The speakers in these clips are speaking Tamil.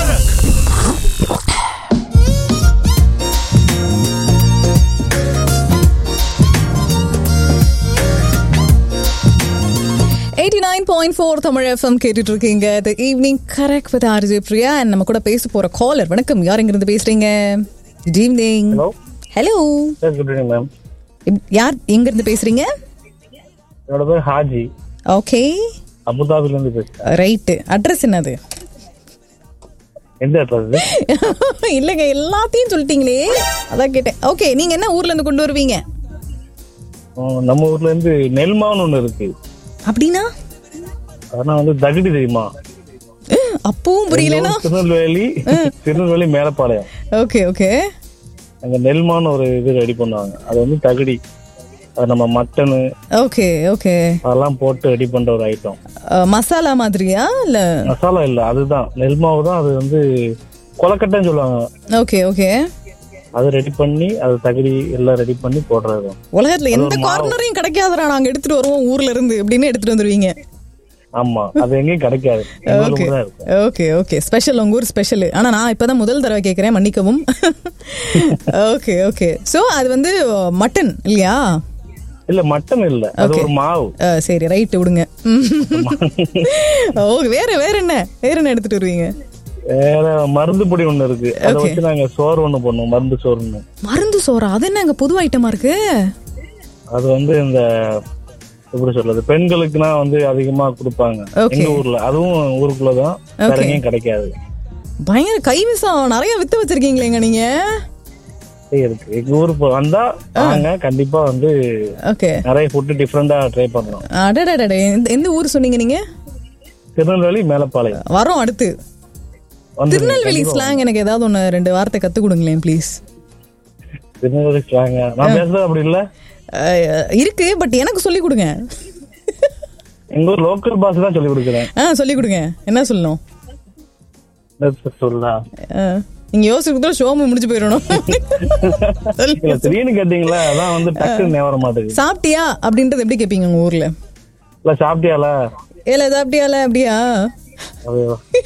Eighty nine point four Tamil FM கேட்டுட்டு இருக்கீங்க the evening correct with RJ Priya and நம்ம கூட பேச போற காலர் வணக்கம் யார் எங்க இருந்து பேசுறீங்க good evening hello hello sir good evening ma'am யார் எங்க இருந்து பேசுறீங்க என்னோட பேர் ஹாஜி ஓகே அபுதாபில இருந்து பேசுறேன் ரைட்டு அட்ரஸ் என்னது எந்த அட்ரஸ் இல்லைங்க எல்லாத்தையும் சொல்லிட்டீங்களே அதான் கேட்டேன் ஓகே நீங்க என்ன ஊர்ல இருந்து கொண்டு வருவீங்க நம்ம ஊர்ல இருந்து நெல்மான்னு ஒண்ணு இருக்கு அப்படின்னா ஆனா வந்து தகுடி தெரியுமா அப்பவும் புரியலனா திருநெல்வேலி திருநெல்வேலி மேலப்பாளையம் ஓகே ஓகே அங்க நெல்மான்னு ஒரு இது ரெடி பண்ணுவாங்க அது வந்து தகுடி அது நம்ம மட்டனு ஓகே ஓகே அதெல்லாம் போட்டு ரெடி பண்ற ஒரு ஐட்டம் மசாலா மாதிரியா இல்ல மசாலா இல்ல அதுதான் நெல் மாவு தான் அது வந்து கொலக்கட்டைன்னு சொல்லுவாங்க ஓகே ஓகே அது ரெடி பண்ணி அது தகுடி எல்லாம் ரெடி பண்ணி போடுறது உலகத்துல எந்த கார்னரையும் கிடைக்காதடா நாங்க எடுத்துட்டு வருவோம் ஊர்ல இருந்து அப்படின்னு எடுத்துட்டு வந்துருவீங்க ஆமா அது எங்கேயும் கிடைக்காது எங்க ஊர்ல ஓகே தான் இருக்கும் ஓகே ஓகே ஸ்பெஷல் உங்க ஊர் ஸ்பெஷல் ஆனா நான் இப்பதான் முதல் தடவை கேக்குறேன் மன்னிக்கவும் ஓகே ஓகே சோ அது வந்து மட்டன் இல்லையா இல்ல மட்டன் இல்ல அது Okay. ஒரு மாவு அஹ், சரி ரைட் விடுங்க ஓகே வேற வேற என்ன வேற என்ன எடுத்துட்டு வருவீங்க வேற மருந்து பொடி ஒண்ணு இருக்கு அதை Okay. வச்சு நாங்க சோறு ஒண்ணு பண்ணுவோம் மருந்து சோறுன்னு மருந்து சோறா அது என்ன புது ஐட்டமா இருக்கு அது வந்து இந்த எப்படி சொல்றது பெண்களுக்குனா வந்து அதிகமா கொடுப்பாங்க Okay. எங்க ஊர்ல அதுவும் ஊருக்குள்ளதான் வேற Okay. எங்கேயும் கிடைக்காது பயங்கர கைவிசம் நிறைய வித்து வச்சிருக்கீங்களேங்க நீங்க சரி, இருக்கு எங்க ஊருக்கு வந்தா நாங்க கண்டிப்பா வந்து ஓகே நிறைய ஃபுட் டிஃப்ரெண்டா ட்ரை பண்ணோம் அடடடட எந்த எந்த ஊர் சொன்னீங்க நீங்க திருநெல்வேலி மேலப்பாளையம் வரோம் அடுத்து வந்து திருநெல்வேலி ஸ்லாங் எனக்கு ஏதாவது ஒன்று ரெண்டு வார்த்தை கற்றுக் கொடுங்களேன் ப்ளீஸ் திருநெல்வேலி ஸ்லாங்க நான் பேசுறது அப்படி இல்ல இருக்கு பட் எனக்கு சொல்லி கொடுங்க எங்க ஊர் லோக்கல் பாஸ் தான் சொல்லி கொடுக்குறேன் ஆ சொல்லி கொடுங்க என்ன சொல்லணும் சொல்லா ஆ, நீங்க யோசிக்கிறதுல ஷோமு முடிஞ்சு போயிடணும் இல்ல திடீர்னு கேட்டீங்களா அதான் வந்து டக்குன்னு ஞாபகம் வர மாட்டேங்குது சாப்பிட்டியா அப்படின்றது எப்படி கேட்பீங்க உங்க ஊர்ல இல்ல சாப்பிட்டியால ஏல சாப்பிட்டியால அப்படியா அது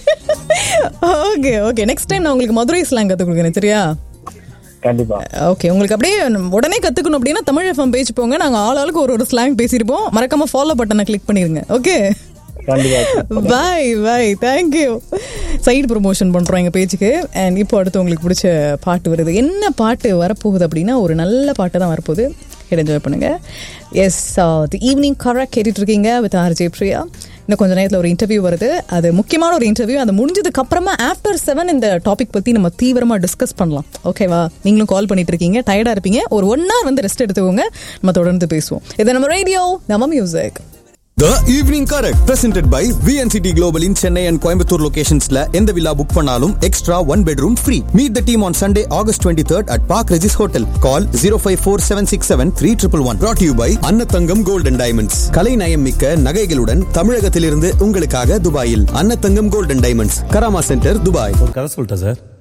ஓகே ஓகே நெக்ஸ்ட் டைம் நான் உங்களுக்கு மதுரை ஸ்லாங் கற்றுக் கொடுக்குறேன் சரியா கண்டிப்பா ஓகே உங்களுக்கு அப்படியே உடனே கத்துக்கணும் அப்படின்னா தமிழ் எஃப்எம் பேஜ் போங்க நாங்க ஆள் ஆளுக்கு ஒரு ஒரு ஸ்லாங் பேசியிருப்போம் மறக்காம ஃபாலோ பட்டனை கிளிக் பண்ணிருங்க ஓகே கண்டிப்பா bye bye thank you side promotion பண்ணுறோம் எங்கள் பேஜுக்கு அண்ட் இப்போ அடுத்து உங்களுக்கு பிடிச்ச பாட்டு வருது என்ன பாட்டு வரப்போகுது அப்படின்னா ஒரு நல்ல பாட்டு தான் வரப்போகுது கேட்டு என்ஜாய் பண்ணுங்க எஸ் தி ஈவினிங் கரெக்ட் கேட்டுட்டு இருக்கீங்க வித் ஆர்ஜே பிரியா இன்னும் கொஞ்ச நேரத்தில் ஒரு இன்டர்வியூ வருது அது முக்கியமான ஒரு இன்டர்வியூ அது முடிஞ்சதுக்கு அப்புறமா ஆஃப்டர் செவன் இந்த டாபிக் பற்றி நம்ம தீவிரமாக டிஸ்கஸ் பண்ணலாம் ஓகேவா நீங்களும் கால் பண்ணிட்டு இருக்கீங்க டயர்டாக இருப்பீங்க ஒரு ஒன் ஹவர் வந்து ரெஸ்ட் எடுத்துக்கோங்க நம்ம தொடர்ந்து பேசுவோம் இது நம்ம ரேடியோ நம்ம music The Evening Correct presented by VNCT Global in Chennai and Coimbatore locationsல எந்த வில்லா புக் பண்ணாலும் extra one bedroom free meet the team on Sunday August twenty third at Park Regis hotel call zero five four seven six seven three triple one brought you by Annathangam golden diamonds கலை நயம் மிக்க நகைகளுடன் தமிழகத்திலிருந்து உங்களுக்காக துபாயில் Annathangam golden diamonds Karama centre Dubai ஒரு கதை சொல்லிட்டேன் சார்